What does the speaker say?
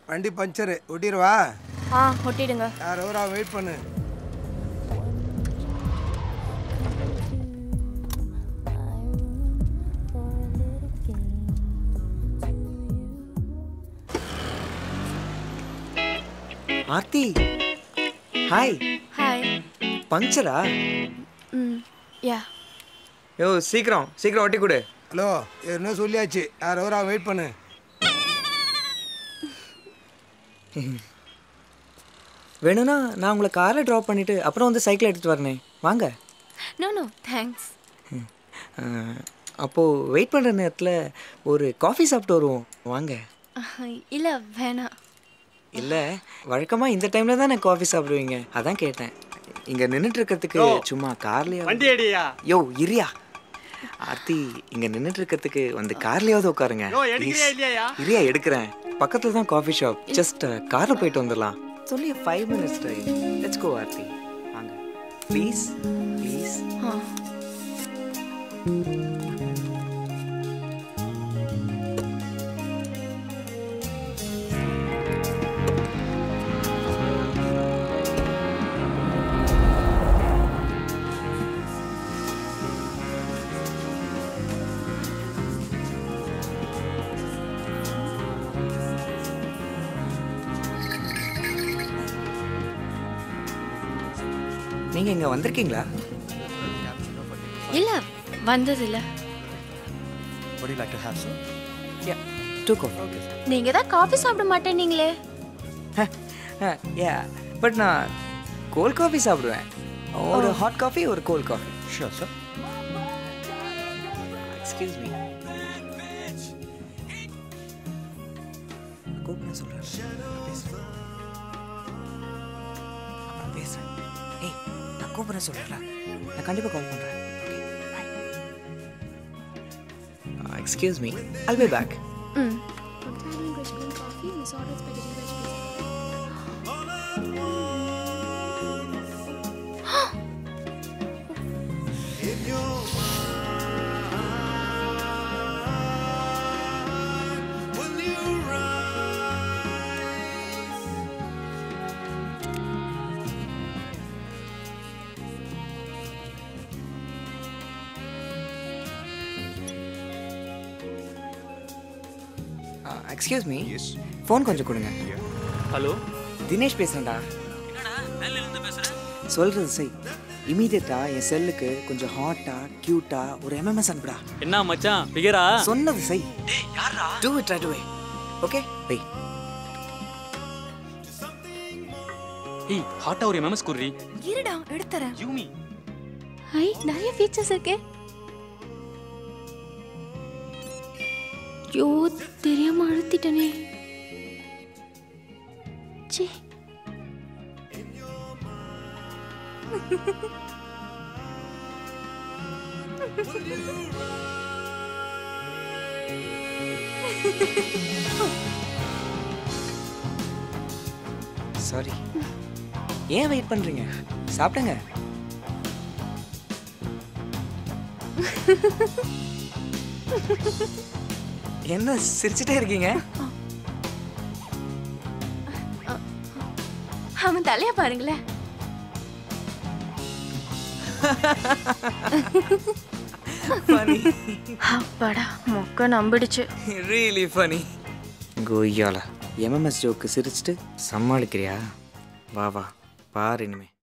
வண்டி பஞ்சரு ஒட்டிடுவா ஆ ஒட்டிடுங்க யார் ஓரா வெயிட் பண்ணு ஆர்த்தி ஹாய் ஹாய் பங்க்சரா ம் யா யோ சீக்கிரம் சீக்கிரம் ஒட்டி கொடு ஹலோ என்ன சொல்லியாச்சு யார் ஓரா வெயிட் பண்ணு வேணும்னா நான் உங்களை காரில் ட்ராப் பண்ணிவிட்டு அப்புறம் வந்து சைக்கிள் எடுத்துகிட்டு வரனே வாங்க நோ நோ தேங்க்ஸ் அப்போது வெயிட் பண்ணுற நேரத்தில் ஒரு காஃபி சாப்பிட்டு வருவோம் வாங்க இல்லை வேணாம் இல்லை வழக்கமாக இந்த டைமில் தான் நான் காஃபி சாப்பிடுவீங்க அதான் கேட்டேன் இங்கே நின்றுட்டு இருக்கிறதுக்கு சும்மா கார்லேயே வண்டி அடியா யோ இரியா ஆர்த்தி இங்கே நின்றுட்டு இருக்கிறதுக்கு வந்து கார்லேயாவது உட்காருங்க யோ, எடுக்கிறியா Please. இல்லையா? இரியா எடுக்கிறேன் பக்கத்தில் தான் காஃபி ஷாப் ஜஸ்ட் காரில் போயிட்டு வந்துடலாம் சொல்லி five minutes time let's go Aarthi வாங்க ப்ளீஸ் ப்ளீஸ் ஆ நீங்கள் இங்கே வந்திருக்கீங்களா இல்லை வந்ததில்ல What do you like to have, sir? Yeah two coffee நீங்கள் தான் காஃபி சாப்பிட மாட்டேன்னீங்களே யா பட் நான் கோல்ட் காஃபி சாப்பிடுவேன் ஒரு ஹாட் காஃபி ஒரு cold coffee Sure, sir. Excuse me கூப்பிட சொல்கிறேன் அப்புறம் பேசுகிறேன் ஏய் நான் கூப்பிட சொல்கிறேன் நான் கண்டிப்பாக கால் பண்ணுறேன் excuse me I'll be back ம் எக்ஸ்கியூஸ் மீ ஃபோன் கொஞ்சம் கொடுங்க ஹலோ தினேஷ் பேசுகிறேன்டா சொல்கிறது செய் இமீடியட்டா என் செல்லுக்கு கொஞ்சம் ஹாட்டா க்யூட்டா ஒரு எம்எம்எஸ் அனுப்புடா என்ன மச்சான் பிகரா சொன்னது செய் do it right away okay வெய் ஏய் ஹாட்டா ஒரு எம்எம்எஸ் குர்ரி இருடா எடுத்துறேன் யூமி ஐ நிறைய ஃபீச்சர்ஸ் இருக்கு ஐயோ தெரியாம அழுத்திட்டனே சே சாரி ஏன் வெயிட் பண்ணுறீங்க சாப்பிடுங்க என்ன சிரிச்சிட்டே இருக்கீங்க அவன் தலைய பாருங்களேன் funny அப்பாடா மொக்க நம்பிடுச்சு really funny கொய்யால எம்எம்எஸ் ஜோக்கு சிரிச்சிட்டு சமாளிக்கிறியா வா வா பாரு இனிமே